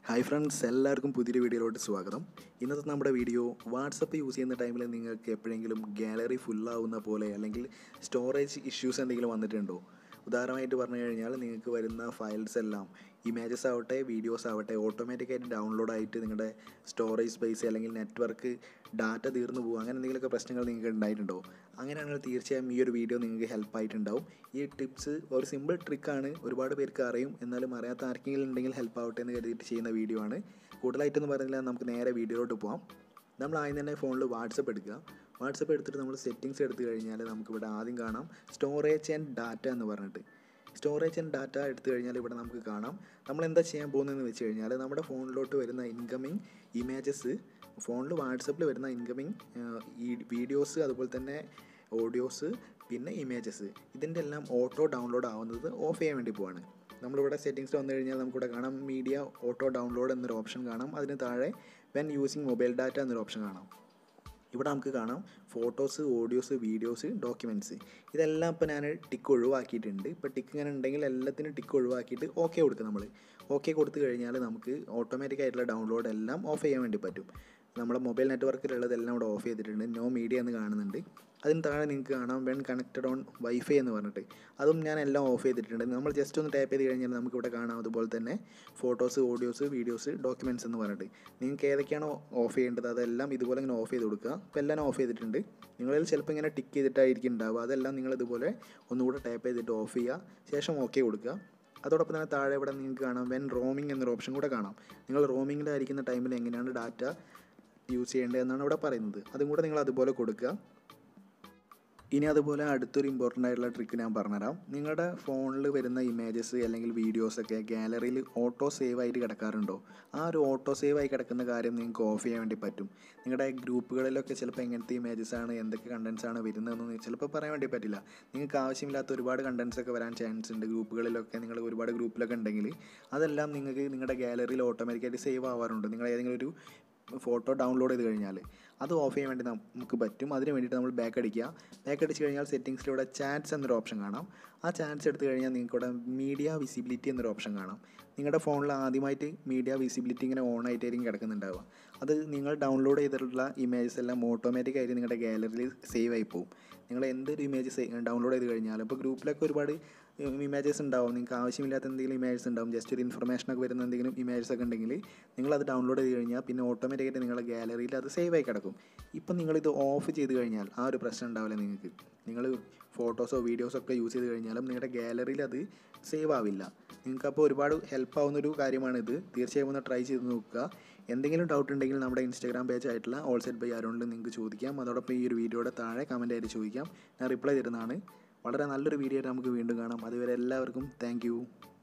hi friends എല്ലാവർക്കും പുതിയൊരു വീഡിയോയിലോട്ട് സ്വാഗതം ഇന്നത്തെ നമ്മുടെ വീഡിയോ വാട്സപ്പ് യൂസ് ചെയ്യുന്ന ടൈമിൽ നിങ്ങൾക്ക് എപ്പോഴെങ്കിലും ഗാലറി ഫുള്ളാവുന്ന പോലെ അല്ലെങ്കിൽ സ്റ്റോറേജ് ഇഷ്യൂസ് എന്തെങ്കിലും വന്നിട്ടുണ്ടോ ഉദാഹരണമായിട്ട് പറഞ്ഞു കഴിഞ്ഞാൽ നിങ്ങൾക്ക് വരുന്ന ഫയൽസ് എല്ലാം ഇമേജസ് ആവട്ടെ വീഡിയോസ് ആവട്ടെ ഓട്ടോമാറ്റിക്കായിട്ട് ഡൗൺലോഡ് ആയിട്ട് നിങ്ങളുടെ സ്റ്റോറേജ് സ്പേസ് അല്ലെങ്കിൽ നെറ്റ്വർക്ക് ഡാറ്റ തീർന്നു പോകും അങ്ങനെ എന്തെങ്കിലുമൊക്കെ പ്രശ്നങ്ങൾ നിങ്ങൾക്ക് ഉണ്ടായിട്ടുണ്ടോ അങ്ങനെയാണെങ്കിൽ തീർച്ചയായും ഈ ഒരു വീഡിയോ നിങ്ങൾക്ക് ഹെൽപ്പ് ആയിട്ടുണ്ടാവും ഈ ടിപ്സ് ഒരു സിമ്പിൾ ട്രിക്കാണ് ഒരുപാട് പേർക്ക് അറിയും എന്നാലും അറിയാത്ത ആർക്കെങ്കിലും ഉണ്ടെങ്കിൽ ഹെൽപ്പ് ആവട്ടെ എന്ന് കരുതിയിട്ട് ചെയ്യുന്ന വീഡിയോ ആണ് കൂടുതലായിട്ടൊന്നും പറഞ്ഞില്ല നമുക്ക് നേരെ വീഡിയോയിലോട്ട് പോകാം നമ്മൾ ആദ്യം തന്നെ ഫോണിൽ വാട്സപ്പ് എടുക്കുക വാട്സപ്പ് എടുത്തിട്ട് നമ്മൾ സെറ്റിങ്സ് എടുത്തു കഴിഞ്ഞാൽ നമുക്കിവിടെ ആദ്യം കാണാം സ്റ്റോറേജ് ആൻഡ് ഡാറ്റ എന്ന് പറഞ്ഞിട്ട് സ്റ്റോറേജ് ആൻഡ് ഡാറ്റ എടുത്തു കഴിഞ്ഞാൽ ഇവിടെ നമുക്ക് കാണാം നമ്മൾ എന്താ ചെയ്യാൻ പോകുന്നതെന്ന് വെച്ച് കഴിഞ്ഞാൽ നമ്മുടെ ഫോണിലോട്ട് വരുന്ന ഇൻകമിങ് ഇമേജസ് ഫോണിൽ വാട്സപ്പിൽ വരുന്ന ഇൻകമിങ് ഈ വീഡിയോസ് അതുപോലെ തന്നെ ഓഡിയോസ് പിന്നെ ഇമേജസ് ഇതിൻ്റെ എല്ലാം ഓട്ടോ ഡൗൺലോഡ് ആവുന്നത് ഓഫ് ചെയ്യാൻ വേണ്ടി പോവാണ് നമ്മളിവിടെ സെറ്റിങ്സ് വന്നു കഴിഞ്ഞാൽ നമുക്കിവിടെ കാണാം മീഡിയ ഓട്ടോ ഡൗൺലോഡ് എന്നൊരു ഓപ്ഷൻ കാണാം അതിന് താഴെ വെൻ യൂസിങ് മൊബൈൽ ഡാറ്റ എന്നൊരു ഓപ്ഷൻ കാണാം ഇവിടെ നമുക്ക് കാണാം ഫോട്ടോസ് ഓഡിയോസ് വീഡിയോസ് ഡോക്യുമെൻറ്റ്സ് ഇതെല്ലാം ഇപ്പോൾ ഞാൻ ടിക്ക് ഒഴിവാക്കിയിട്ടുണ്ട് ഇപ്പോൾ ടിക്ക് ഇങ്ങനെ ഉണ്ടെങ്കിൽ എല്ലാത്തിനും ടിക്ക് ഒഴിവാക്കിയിട്ട് ഓക്കെ കൊടുക്കും നമ്മൾ ഓക്കെ കൊടുത്തു കഴിഞ്ഞാൽ നമുക്ക് ഓട്ടോമാറ്റിക് ആയിട്ടുള്ള ഡൗൺലോഡ് എല്ലാം ഓഫ് ചെയ്യാൻ വേണ്ടി പറ്റും നമ്മുടെ മൊബൈൽ നെറ്റ്വർക്കിലുള്ളതെല്ലാം ഇവിടെ ഓഫ് ചെയ്തിട്ടുണ്ട് നോ മീഡിയ എന്ന് കാണുന്നുണ്ട് അതിന് താഴെ നിങ്ങൾക്ക് കാണാം വെൻ കണക്റ്റഡ് ഓൺ വൈഫൈ എന്ന് പറഞ്ഞിട്ട് അതും ഞാൻ എല്ലാം ഓഫ് ചെയ്തിട്ടുണ്ട് നമ്മൾ ജസ്റ്റ് ഒന്ന് ടാപ്പ് ചെയ്ത് കഴിഞ്ഞാൽ നമുക്ക് ഇവിടെ കാണാം അതുപോലെ തന്നെ ഫോട്ടോസ് ഓഡിയോസ് വീഡിയോസ് ഡോക്യുമെൻറ്റ്സ് എന്ന് പറഞ്ഞിട്ട് നിങ്ങൾക്ക് ഏതൊക്കെയാണോ ഓഫ് ചെയ്യേണ്ടത് അതെല്ലാം ഇതുപോലെ ഇങ്ങനെ ഓഫ് ചെയ്ത് കൊടുക്കുക ഇപ്പോൾ എല്ലാം ഓഫ് ചെയ്തിട്ടുണ്ട് നിങ്ങളിൽ ചിലപ്പോൾ ഇങ്ങനെ ടിക്ക് ചെയ്തിട്ടായിരിക്കും ഉണ്ടാവുക അതെല്ലാം നിങ്ങൾ ഇതുപോലെ ഒന്നുകൂടെ ടാപ്പ് ചെയ്തിട്ട് ഓഫ് ചെയ്യുക ശേഷം ഓക്കെ കൊടുക്കുക അതോടൊപ്പം തന്നെ താഴെ ഇവിടെ നിങ്ങൾക്ക് കാണാം വെൻ റോമിംഗ് എന്നൊരു ഓപ്ഷൻ കൂടെ കാണാം നിങ്ങൾ റോമിങ്ങിലായിരിക്കുന്ന ടൈമിൽ എങ്ങനെയാണ് ഡാറ്റ യൂസ് ചെയ്യേണ്ടത് എന്നാണ് ഇവിടെ പറയുന്നത് അതും കൂടെ നിങ്ങൾ അതുപോലെ കൊടുക്കുക ഇനി അതുപോലെ അടുത്തൊരു ഇമ്പോർട്ടൻ്റ് ആയിട്ടുള്ള ട്രിക്ക് ഞാൻ പറഞ്ഞുതരാം നിങ്ങളുടെ ഫോണിൽ വരുന്ന ഇമേജസ് അല്ലെങ്കിൽ വീഡിയോസൊക്കെ ഗാലറിയിൽ ഓട്ടോ സേവ് ആയിട്ട് കിടക്കാറുണ്ടോ ആ ഒരു ഓട്ടോ സേവ് ആയി കിടക്കുന്ന കാര്യം നിങ്ങൾക്ക് ഓഫ് ചെയ്യാൻ വേണ്ടി പറ്റും നിങ്ങളുടെ ഗ്രൂപ്പുകളിലൊക്കെ ചിലപ്പോൾ എങ്ങനത്തെ ഇമേജസ് ആണ് എന്തൊക്കെ കണ്ടൻസ് ആണ് വരുന്നതെന്ന് ചിലപ്പോൾ പറയാൻ വേണ്ടി പറ്റില്ല നിങ്ങൾക്ക് ആവശ്യമില്ലാത്ത ഒരുപാട് കണ്ടൻസ് ഒക്കെ വരാൻ ചാൻസ് ഉണ്ട് ഗ്രൂപ്പുകളിലൊക്കെ നിങ്ങൾ ഒരുപാട് ഗ്രൂപ്പിലൊക്കെ ഉണ്ടെങ്കിൽ അതെല്ലാം നിങ്ങൾക്ക് നിങ്ങളുടെ ഗാലറിയിൽ ഓട്ടോമാറ്റിക്കായിട്ട് സേവ് ആവാറുണ്ട് നിങ്ങൾ ഏതെങ്കിലും ഒരു ഫോട്ടോ ഡൗൺലോഡ് ചെയ്ത് കഴിഞ്ഞാൽ അത് ഓഫ് ചെയ്യാൻ വേണ്ടി നമുക്ക് പറ്റും അതിന് വേണ്ടിയിട്ട് നമ്മൾ ബാക്ക് അടിക്കുക ബാക്ക് അടിച്ച് കഴിഞ്ഞാൽ സെറ്റിങ്സിലൂടെ ചാറ്റ്സ് എന്നൊരു ഓപ്ഷൻ കാണാം ആ ചാറ്റ്സ് എടുത്തു കഴിഞ്ഞാൽ നിങ്ങൾക്ക് ഇവിടെ മീഡിയ വിസിബിലിറ്റി എന്നൊരു ഓപ്ഷൻ കാണാം നിങ്ങളുടെ ഫോണിൽ ആദ്യമായിട്ട് മീഡിയ വിസിബിലിറ്റി ഇങ്ങനെ ഓൺ ആയിട്ടായിരിക്കും കിടക്കുന്നുണ്ടാവുക അത് നിങ്ങൾ ഡൗൺലോഡ് ചെയ്തിട്ടുള്ള ഇമേജസ് എല്ലാം ഓട്ടോമാറ്റിക്കായിട്ട് നിങ്ങളുടെ ഗാലറിയിൽ സേവ് ആയി പോകും നിങ്ങൾ എന്തൊരു ഇമേജ് ഡൗൺലോഡ് ചെയ്ത് കഴിഞ്ഞാൽ ഇപ്പോൾ ഗ്രൂപ്പിലൊക്കെ ഒരുപാട് ഇമേജസ് ഉണ്ടാവും നിങ്ങൾക്ക് ആവശ്യമില്ലാത്ത എന്തെങ്കിലും ഇമേജസ് ഉണ്ടാവും ജസ്റ്റ് ഒരു ഇൻഫർമേഷനൊക്കെ വരുന്ന എന്തെങ്കിലും ഇമേജസ് ഒക്കെ ഉണ്ടെങ്കിൽ നിങ്ങൾ അത് ഡൗൺലോഡ് ചെയ്ത് കഴിഞ്ഞാൽ പിന്നെ ഓട്ടോമാറ്റിക്കായിട്ട് നിങ്ങളുടെ ഗാലറിയിൽ അത് സേവ് ആയി കിടക്കും ഇപ്പം നിങ്ങളിത് ഓഫ് ചെയ്ത് കഴിഞ്ഞാൽ ആ ഒരു പ്രശ്നം ഉണ്ടാവില്ല നിങ്ങൾക്ക് നിങ്ങൾ ഫോട്ടോസോ വീഡിയോസോ ഒക്കെ യൂസ് ചെയ്ത് കഴിഞ്ഞാലും നിങ്ങളുടെ ഗാലറിയിൽ അത് സേവ് ആവില്ല നിങ്ങൾക്ക് അപ്പോൾ ഒരുപാട് ഹെൽപ്പ് ആവുന്നൊരു കാര്യമാണിത് തീർച്ചയായും ഒന്ന് ട്രൈ ചെയ്ത് നോക്കുക എന്തെങ്കിലും ഡൗട്ട് ഉണ്ടെങ്കിൽ നമ്മുടെ ഇൻസ്റ്റാഗ്രാം പേജ് ആയിട്ടുള്ള ഓൾ സെറ്റ് ബൈ ആരോണിൽ നിങ്ങൾക്ക് ചോദിക്കാം അതോടൊപ്പം ഈ ഒരു വീഡിയോയുടെ താഴെ കമൻ്റ് ആയിട്ട് ചോദിക്കാം ഞാൻ റിപ്ലൈ തരുന്നതാണ് വളരെ നല്ലൊരു വീഡിയോ ആയിട്ട് നമുക്ക് വീണ്ടും കാണാം അതുവരെ എല്ലാവർക്കും താങ്ക്